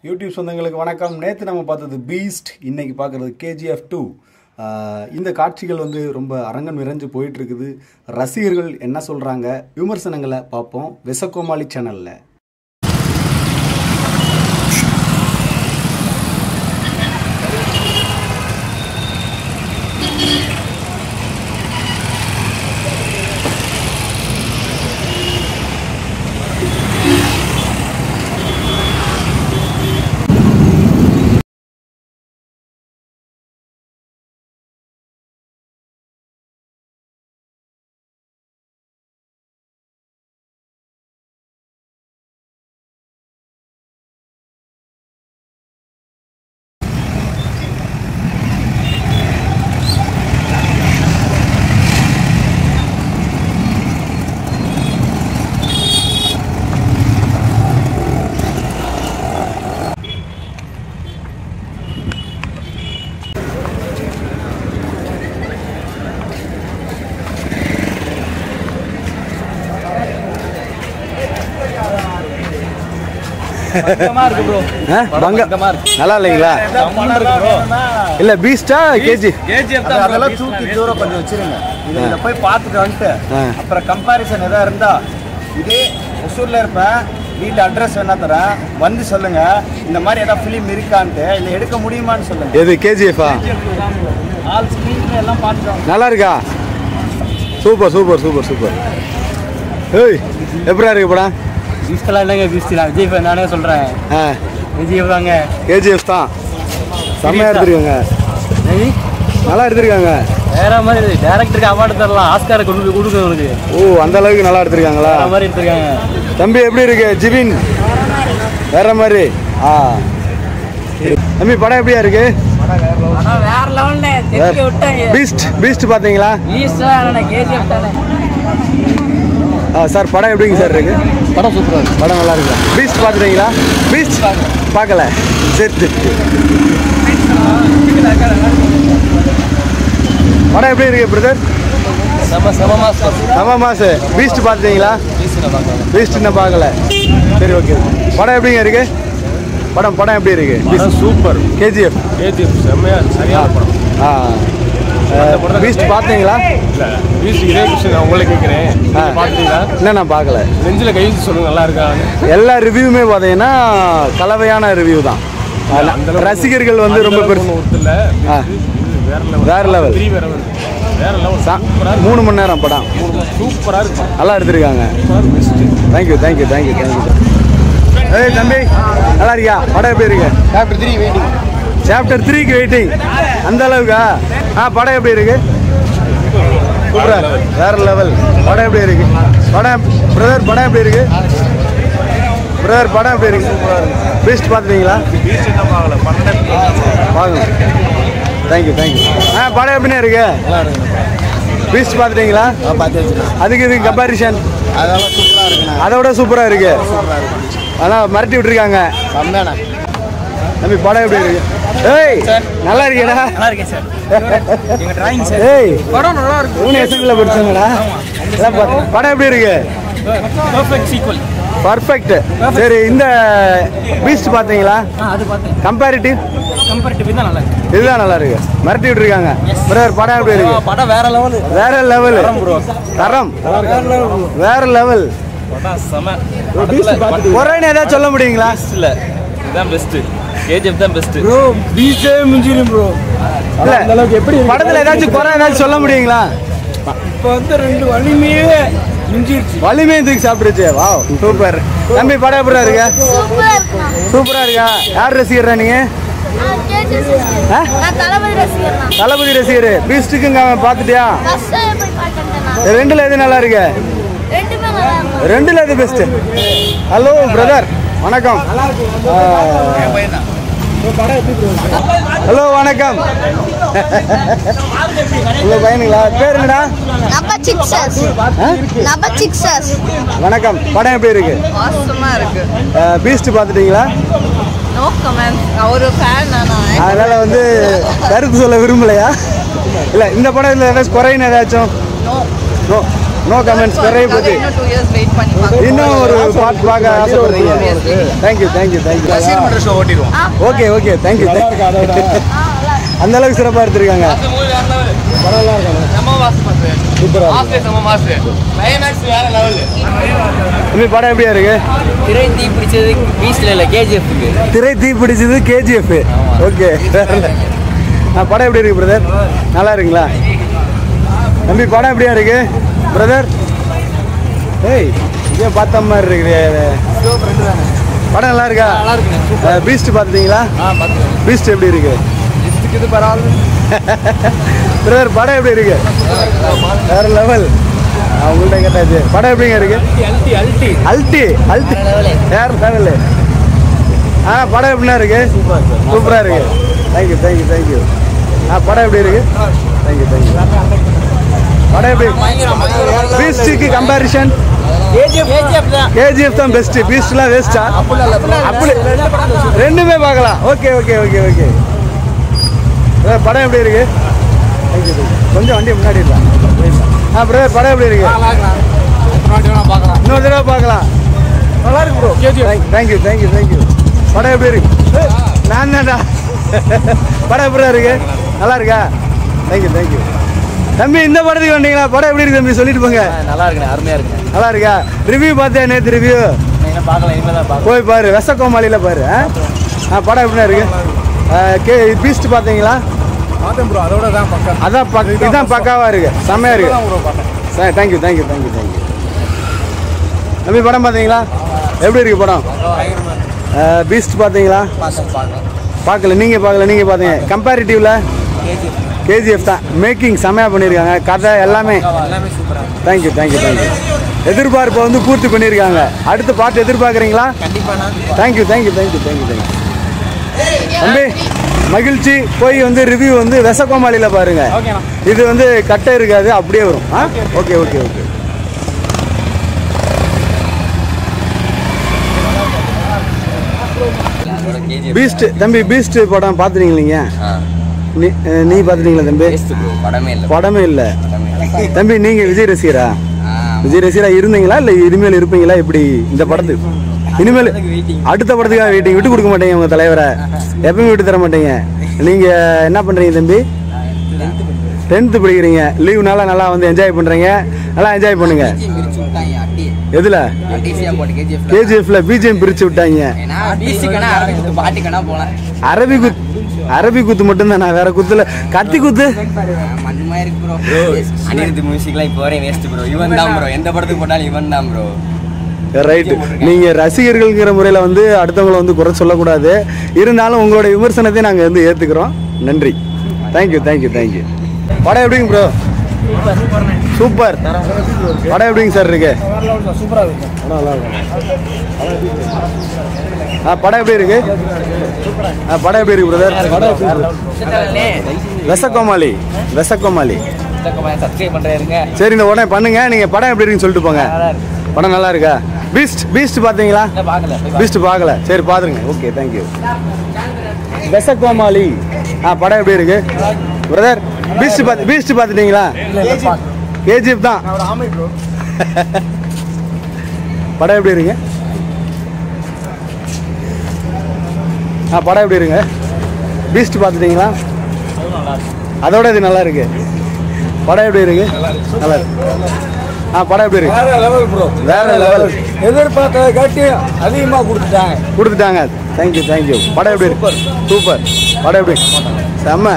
YouTube சொந்தங்களுக்கு வணக்கம் நேற்று நம்ம பார்த்தது பீஸ்ட் இன்னைக்கு பார்க்குறது கேஜிஎஃப் டூ இந்த காட்சிகள் வந்து ரொம்ப அரங்கம் நிறைஞ்சு போயிட்டு இருக்குது ரசிகர்கள் என்ன சொல்கிறாங்க விமர்சனங்களை பார்ப்போம் விசக்கோமாளி சேனலில் பங்கமா இருக்கு ப்ரோ பங்க பங்கமா இருக்கு நல்லா இல்லைங்களா கம்முன்னு இருக்கு ப்ரோ இல்லை பீஸ்டா கேஜி கேஜிஎஃப் அது அதெல்லாம் தூக்கி தூரம் கொஞ்சம் வச்சிருங்க இதை இதை போய் பார்த்துட்டு வந்துட்டு ஆ. அப்புறம் கம்பாரிசன் எதாவது இருந்தா இதே ஒசூர்ல இருப்பேன் வீட்டு அட்ரஸ் வேணா தரேன் வந்து சொல்லுங்க இந்த மாதிரி ஏதாவது ஃபிலிம் இருக்கான்ட்டு இல்லை எடுக்க முடியுமான்னு சொல்லுங்க எது கேஜிஎஃபா ஆல் ஸ்க்ரீன் எல்லாம் பார்த்துட்டோம் நல்லா இருக்கா சூப்பர் சூப்பர் சூப்பர் சூப்பர் ஏய் எப்படா இருக்கு படம் பீஸ்டெல்லாம் இல்லைங்க பீஸ்ட் நான் விஜய் fan நானே சொல்றேன் ஆ விஜய் தாங்க கேஜிஎஃப் தான் செம்மையாக எடுத்திருக்காங்க ஏய், நல்லா எடுத்திருக்காங்க வேற மாதிரி இருக்கு டேரக்டருக்கு அவார்டு தரலாம் ஆஸ்காரை கொண்டு போய் கொடுக்க உனக்கு ஓ அந்த அளவுக்கு நல்லா எடுத்திருக்காங்களா வேற மாதிரி எடுத்திருக்காங்க தம்பி எப்படி இருக்கு ஜிபின் வேற மாதிரி ஆ தம்பி படம் எப்படியா இருக்கு வேற லெவல்ல தெரிய விட்டாங்க பீஸ்ட் பீஸ்ட் பாத்தீங்களா பீஸ்ட் கேஜிஎஃப் தானே ஆ சார் படம் எப்படிங்க சார் இருக்கு படம் சூப்பரா இருக்கு படம் நல்லா இருக்கு பீஸ்ட் பார்த்துட்டீங்களா பீஸ்ட் பார்க்கல சரி சரி படம் எப்படி இருக்கு பிரதர் செம செம மாஸ்டர் நம்ம மாசு பீஸ்ட் பார்த்துட்டீங்களா பீஸ்ட் நான் பார்க்கலாம் பீஸ்ட் இன்னும் பார்க்கல சரி ஓகே படம் எப்படிங்க இருக்கு படம் படம் எப்படி இருக்கு சூப்பர் கேஜிஎஃப் கேஜிஎஃப் செம்மையா சரியான படம் ஆ பீஸ்ட் பார்த்தீங்களா இல்ல பீஸ் இதே விஷயம் நான் உங்களை கேட்குறேன் ஆ. பார்த்தீங்களா என்ன நான் பார்க்கல நெஞ்சில கை வச்சு சொல்லுங்க நல்லா இருக்கா எல்லா ரிவ்யூமே பார்த்தீங்கன்னா கலவையான ரிவ்யூ தான் ரசிகர்கள் வந்து ரொம்ப பெருசு ஒருத்தல ஆ. வேற லெவல் வேற லெவல் த்ரீ வேற level. வேற லெவல் சா- மூணு மணி நேரம் படம் சூப்பரா இருக்கு நல்லா எடுத்திருக்காங்க best thank you thank you thank you thank you ஏய் தம்பி நல்லா இருக்கியா படம் எப்படி இருக்கு சாப்டர் த்ரீ வெயிட்டிங் சாப்டர் த்ரீக்கு வெயிட்டிங் அந்த அளவுக்கா ஆ படம் எப்படி இருக்கு சூப்பரா வேற லெவல் படம் எப்படி இருக்கு படம் பிரதர் படம் எப்படி இருக்கு பிரதர் படம் எப்படி இருக்கு பீஸ்ட் பார்த்துட்டீங்களா பார்க்கணும் தேங்க்யூ தேங்க்யூ ஆ படம் எப்படிண்ணே இருக்கு பீஸ்ட் பார்த்துட்டீங்களா பார்த்து வச்சுருக்கேன் அதுக்கு இதுக்கு கம்பாரிஷன் அதெல்லாம் சூப்பராக இருக்குண்ணா அதை விட சூப்பராக இருக்கு அதான் மிரட்டி விட்டுருக்காங்க செம்மையாண்ணா தம்பி படம் எப்படி இருக்கு ஏய் நல்லா இருக்கேடா நல்லா இருக்கேன் சார் எங்க டிராயிங் சார் ஏய் படம் நல்லா இருக்கு மூணு எஸ்எம்ல படிச்சாங்கடா எல்லாம் பாத்து- படம் எப்படி இருக்கு பெர்ஃபெக்ட் சீக்வல் பர்ஃபெக்ட் சரி இந்த பீஸ்ட் பார்த்தீங்களா அது பார்த்தேன் கம்பேரிட்டிவ் கம்பேரிட்டிவ் தான் நல்லா இருக்கு இதுதான் நல்லா இருக்கு மிரட்டி விட்டுருக்காங்க பிரதர் படம் எப்படி இருக்கு படம் வேற லெவல் வேற லெவல் தரம் வேற லெவல் படம் செம குறைன்னு ஏதாவது சொல்ல முடியுங்களா இல்ல இதுதான் பெஸ்ட் கேஜிஎஃப் தான் பெஸ்ட் ப்ரோ பீச்சே மிஞ்சிரும் ப்ரோ இல்ல எப்படி படத்துல ஏதாச்சும் குறை ஏதாச்சும் சொல்ல முடியுங்களா இப்போ வந்து ரெண்டு வலிமையே மிஞ்சிருச்சு வலிமை தூக்கி சாப்பிடுச்சு வா சூப்பர் தம்பி படம் எப்படி இருக்கு சூப்பரா இருக்குண்ணா. சூப்பரா இருக்கா யார் ரசிகர்ரா நீங்க நான் கேஜி ரசிகர். ஆ? நான் தளபதி ரசிகர் தான். தளபதி ரசிகர் பீஸ்டுக்குங்க பார்த்துட்டியா First time போய் பார்த்தேன் நான். ரெண்டுல எது நல்லா இருக்கு ரெண்டுமே நல்லா இருக்கும். ரெண்டுல எது பெஸ்ட் ஹலோ பிரதர் வணக்கம் ஹலோ வணக்கம் உங்க பையனுங்களா பேர் என்னடா நம்ம சிக்ஸஸ். நம்ம சிக்ஸஸ். வணக்கம் படம் எப்படி இருக்கு மோசமா இருக்கு பீஸ்ட் பார்த்துட்டீங்களா நோ கமெண்ட் அவரு ஃபேன் நானா அதனால வந்து கருத்து சொல்ல விரும்பலையா இல்ல இந்த படம் இல்ல ஏதாச்சும் குறைன்னு ஏதாச்சும் நோ நோ நோ கமெண்ட்ஸ் கரையை பற்றி இன்னும் டூ இயர்ஸ் வெயிட் பண்ணி பார்க்கலாம் இன்னும் ஒரு பாட் பார்க்க ஆசைப்படுறீங்க தேங்க்யூ தேங்க்யூ தேங்க்யூ மட்டும் ஷோ ஓட்டிடுவோம் ஓகே ஓகே தேங்க்யூ அந்த அளவுக்கு சிறப்பாக எடுத்திருக்காங்க இப்படி படம் எப்படியா இருக்கு திரை தீ பிடிச்சது பீஸ்ல இல்ல கேஜிஎஃப்க்கு திரை தீ பிடிச்சது கேஜிஎஃப் ஓகே படம் எப்படி இருக்கு பிரதர் நல்லா இருக்குங்களா தம்பி படம் எப்படியா இருக்கு பிரதர் ஏய் இதே பார்த்த மாதிரி இருக்குது படம் நல்லா இருக்கா நல்லா இருக்குங்க பீஸ்ட் பார்த்துட்டீங்களா ஆ பார்த்துக்கோங்க பீஸ்ட் எப்படி இருக்கு இது பரவாயில்ல பிரதர் படம் எப்படி இருக்கு வேற லெவல் உங்கள்கிட்ட கேட்டாச்சு படம் எப்படிங்க இருக்கு அல்டி அல்டி அல்டி அல்டி வேற லெவல் ஆ படம் எப்படிண்ணா இருக்கு சூப்பராக இருக்கு தேங்க்யூ தேங்க்யூ தேங்க்யூ ஆ படம் எப்படி இருக்கு தேங்க்யூ தேங்க்யூ படம் எப்படி பீஸ்டுக்கு கம்பேரிஷன் கேஜிஎஃப் தான் பெஸ்ட் பீஸ்ட்லாம் வேஸ்டா அப்படி ரெண்டுமே பார்க்கலாம் ஓகே ஓகே ஓகே ஓகே படம் எப்படி இருக்கு Thank you, thank you. கொஞ்சம் வண்டி முன்னாடி இருக்கலாம் ஆ பிரதர் படம் எப்படி இருக்கு இன்னொரு தடவை பார்க்கலாம் நல்லா இருக்கு ப்ரோ தேங்க்யூ தேங்க்யூ தேங்க்யூ படம் எப்படி இருக்கு நான் தான்டா படம் எப்படி இருக்கு நல்லா இருக்கா தேங்க்யூ தேங்க்யூ தம்பி இந்த படத்துக்கு வந்தீங்களா படம் எப்படி இருக்கு தம்பி சொல்லிட்டு போங்க நல்லா இருக்குண்ணே அருமையா இருக்குண்ணே நல்லா இருக்கா ரிவ்யூ பார்த்தேன் நேற்று ரிவ்யூ நீங்க பார்க்கலாம் இனிமேல் தான் பார்க்கலாம் போய் பாரு வெசக்கோமாளியில் பாரு ஆ ஆ படம் எப்படிண்ணா இருக்கு ஆ, கே பீஸ்ட் பார்த்தீங்களா பார்த்தேன் ப்ரோ அதோட தான் பக்கம் அதான் பக் இதான் பக்காவாக இருக்கு செம்மையாக இருக்கு ப்ரோ பார்த்தேன் sir thank you thank you thank you thank you தம்பி படம் பார்த்தீங்களா எப்படி இருக்கு படம் பீஸ்ட் பார்த்தீங்களா பார்க்கல நீங்கள் பார்க்கல நீங்கள் பார்த்தீங்க கம்பேரிட்டிவ்ல கேஜிஎஃப் தான் மேக்கிங் செம்மையாக பண்ணியிருக்காங்க கதை எல்லாமே எல்லாமே சூப்பரா தேங்க்யூ தேங்க்யூ தேங்க்யூ எதிர்பார்ப்பை வந்து பூர்த்தி பண்ணியிருக்காங்க அடுத்த பாட்டு எதிர்பார்க்குறீங்களா கண்டிப்பா நான் thank you thank you thank you thank you thank you தம்பி மகிழ்ச்சி போய் வந்து ரிவ்யூ வந்து வெசக்கோமாளியில் பாருங்க இது வந்து கட்டை இருக்காது அப்படியே வரும் ஆ ஓகே ஓகே ஓகே பீஸ்ட் தம்பி பீஸ்ட் படம் பார்த்துட்டீங்களீங்க நீ அஹ், நீ பார்த்துட்டீங்களா தம்பி படமே இல்லை படமே இல்லை தம்பி நீங்க விஜய் ரசிகரா விஜய் ரசிகரா இருந்தீங்களா இல்லை இனிமேல் இருப்பீங்களா இப்படி இந்த படத்துக்கு இனிமேல் அடுத்த படத்துக்காக வெயிட்டிங் விட்டு கொடுக்க மாட்டீங்க உங்க தலைவரை எப்பவுமே விட்டு தர மாட்டீங்க நீங்க என்ன பண்றீங்க தம்பி டென்த்து படிக்கிறீங்க லீவுனால நல்லா வந்து என்ஜாய் பண்றீங்க நல்லா என்ஜாய் பண்ணுங்க எதுல கேஜிஎஃப்ல பிஜிஎம் பிரிச்சு விட்டாங்க அரபி குத் அரபி குத்து மட்டும்தான் நான் வேற குத்துல கத்தி குத்து அனிருத் மியூசிக்லாம் இப்போ வரையும் வேஸ்ட் ப்ரோ இவன் தான் ப்ரோ எந்த படத்துக்கு போட்டாலும் இவன் தான் ப்ரோ ரைட் நீங்க ரசிகர்கள்ங்கிற முறையில் வந்து அடுத்தவங்களை வந்து குறை சொல்லக்கூடாது இருந்தாலும் உங்களோட விமர்சனத்தை நாங்கள் வந்து ஏற்றுக்கிறோம் நன்றி தேங்க்யூ தேங்க்யூ தேங்க்யூ படம் எப்படிங்க ப்ரோ சூப்பர் படம் எப்படிங்க சார் இருக்கு ஆ படம் எப்படி இருக்கு ஆ படம் எப்படி இருக்கு பிரதர் வெசக்கோமாளி வெசக்கோமாளி சப்ஸ்கிரைப் பண்றாருங்க சரி இந்த உடனே பண்ணுங்க நீங்க படம் எப்படி இருக்குன்னு சொல்லிட்டு போங்க படம் நல்லா இருக்கா பீஸ்ட் பீஸ்ட் பாத்தீங்களா பார்க்கல பீஸ்ட் பார்க்கல சரி பாத்துருங்க ஓகே தேங்க்யூ வெசக்கோமாளி ஆ படம் எப்படி இருக்கு பிரதர் பீஸ்ட் பார்த்து பீஸ்ட் பார்த்துட்டீங்களா கேஜிஎஃப் தான் படம் எப்படி இருக்கு ஆ படம் எப்படி இருங்க பீஸ்ட் பார்த்துட்டீங்களா அதோட இது நல்லா இருக்கு படம் எப்படி இருக்கு நல்லா இருக்கு ஆ படம் எப்படி இருக்கு வேற லெவல் ப்ரோ வேற லெவல் எதிர்பார்த்ததை காட்டி அதிகமாக கொடுத்துட்டாங்க கொடுத்துட்டாங்க தேங்க்யூ தேங்க்யூ படம் எப்படி இருக்கு சூப்பர் படம் எப்படி செம்ம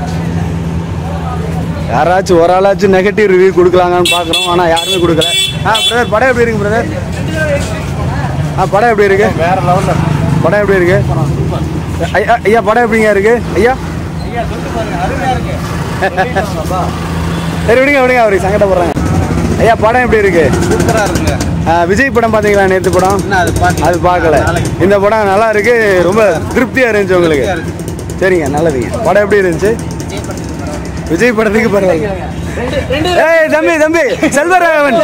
யாராச்சும் ஒரு ஆளாச்சும் நெகட்டிவ் ரிவ்யூ கொடுக்கலாங்கன்னு பார்க்குறோம் ஆனால் யாருமே கொடுக்கல ஆ பிரதர் படம் எப்படி இருக்கு பிரதர் ஆ படம் எப்படி இருக்கு வேற லெவலில் படம் எப்படி இருக்கு ஐயா ஐயா படம் எப்படிங்க இருக்கு ஐயா சரி விடுங்க விடுங்க அவருக்கு சங்கடப்படுறாங்க ஐயா படம் எப்படி இருக்கு சூப்பராக இருக்குங்க ஆ, விஜய் படம் பார்த்தீங்களா நேற்று படம் இன்னும் அது பார்த்து அது பார்க்கல இந்த படம் நல்லா இருக்கு ரொம்ப திருப்தியா இருந்துச்சு உங்களுக்கு சரிங்க நல்லதுங்க படம் எப்படி இருந்துச்சு விஜய் படத்துக்கு பரவாயில்ல ஏய் தம்பி தம்பி செல்வராகவன்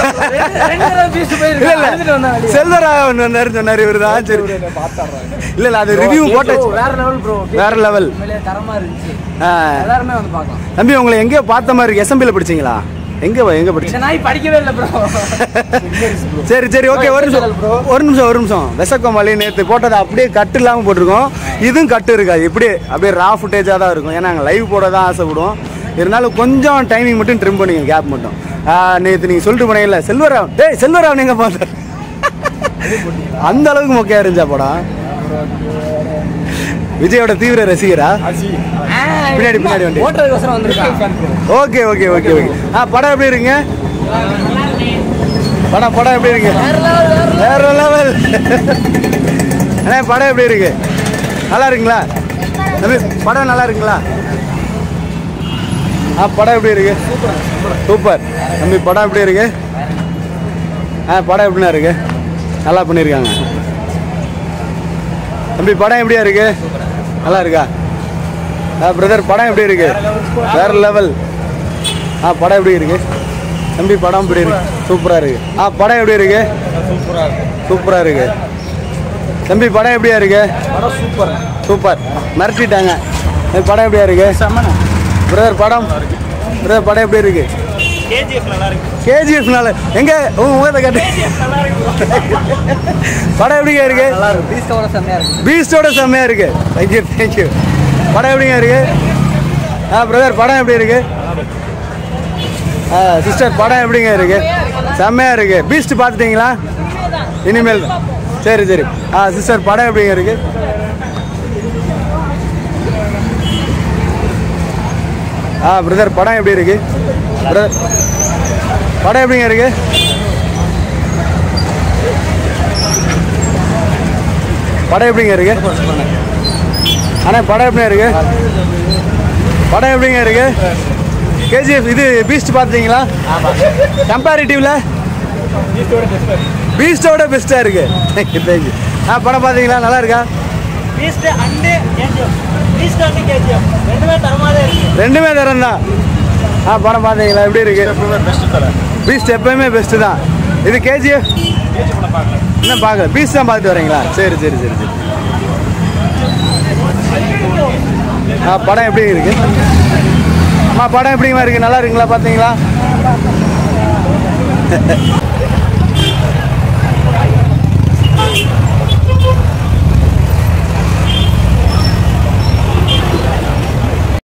இல்ல இல்ல செல்வராகவன் வந்தாரு சொன்னாரு இவரு தான் சரி இல்ல இல்ல அது ரிவ்யூ போட்டாச்சு வேற லெவல் ப்ரோ வேற லெவல் தரமா இருந்துச்சு ஆ, எல்லாருமே வந்து பார்க்கலாம் தம்பி உங்களை எங்கேயோ பார்த்த மாதிரி இருக்கு எஸ்எம்பியில் படிச்சீங்களா எங்க எங்க படிச்சு நாய் படிக்கவே இல்லை ப்ரோ சரி சரி ஓகே ஒரு நிமிஷம் ஒரு நிமிஷம் ஒரு நிமிஷம் வெசக்கோமாளி நேற்று போட்டது அப்படியே கட்டு இல்லாமல் போட்டிருக்கோம் இதுவும் கட்டு இருக்காது இப்படியே அப்படியே ரா ஃபுட்டேஜாக தான் இருக்கும் ஏன்னா நாங்கள் லைவ் போட தான் ஆசைப்படுவோம் இருந்தாலும் கொஞ்சம் டைமிங் மட்டும் ட்ரிம் பண்ணிங்க கேப் மட்டும் நேற்று நீங்கள் சொல்லிட்டு போனீங்கல்ல செல்வராவ் டேய் செல்வராவ் நீங்கள் போட்ட அந்த அளவுக்கு மொக்கையா இருந்துச்சா படம் விஜயோட தீவிர ரசிகரா பின்னாடி பின்னாடி வண்டி ஓட்டுறதுக்கோசரம் வந்திருக்கான் ஓகே ஓகே ஓகே ஓகே ஆ படம் எப்படி இருங்க படம் படம் எப்படி இருக்கு வேற லெவல் அண்ணே படம் எப்படி இருக்கு நல்லா இருக்குங்களா தம்பி படம் நல்லா இருக்குங்களா ஆ படம் எப்படி இருக்கு சூப்பர் தம்பி படம் எப்படி இருக்கு ஆ படம் எப்படிண்ணா இருக்கு நல்லா பண்ணியிருக்காங்க தம்பி படம் எப்படியா இருக்கு நல்லா இருக்கா ஆ பிரதர் படம் எப்படி இருக்கு வேற லெவல் ஆ படம் எப்படி இருக்கு தம்பி படம் எப்படி இருக்கு சூப்பரா இருக்கு ஆ படம் எப்படி இருக்கு சூப்பரா இருக்கு தம்பி படம் எப்படியா இருக்கு சூப்பர் சூப்பர் மிரட்டிட்டாங்க தம்பி, படம் எப்படியா இருக்கு பிரதர் படம் பிரதர் படம் எப்படி இருக்கு கேஜிஎஃப் நல்லா எங்க உங்க முகத்தை காட்டு படம் எப்படிங்க இருக்கு பீஸ்டோட செம்மையா இருக்கு பீஸ்டோட செம்மையா இருக்கு தேங்க்யூ தேங்க்யூ படம் எப்படிங்க இருக்கு ஆ பிரதர் படம் எப்படி இருக்கு ஆ சிஸ்டர் படம் எப்படிங்க இருக்கு செம்மையா இருக்கு பீஸ்ட் பார்த்துட்டீங்களா இனிமேல் தான். சரி சரி ஆ சிஸ்டர் படம் எப்படிங்க இருக்கு ஆ பிரதர் படம் எப்படி இருக்கு பிரதர் படம் எப்படிங்க இருக்கு படம் எப்படிங்க இருக்கு அண்ணா படம் எப்படிங்க இருக்கு படம் எப்படிங்க இருக்கு கேஜிஎஃப் இது பீஸ்ட் பார்த்தீங்களா கம்பேரிட்டிவ்ல பீஸ்டோட பெஸ்ட்டாக இருக்கு தேங்க்யூ தேங்க்யூ ஆ படம் பார்த்தீங்களா நல்லா இருக்கா Beast and KGF Beast and KGF ரெண்டுமே தரமாக இருக்கு ரெண்டுமே தரம் தான் ஆ படம் பார்த்தீங்களா எப்படி இருக்கு பீஸ்ட் எப்பயுமே பெஸ்ட்டு தான் இது கேஜிஎஃப் இன்னும் பார்க்கல பீஸ் தான் பார்த்துட்டு வரீங்களா சரி சரி சரி சரி ஆ படம் எப்படி இருக்கு அம்மா படம் எப்படிமா இருக்கு நல்லா இருக்குங்களா பார்த்தீங்களா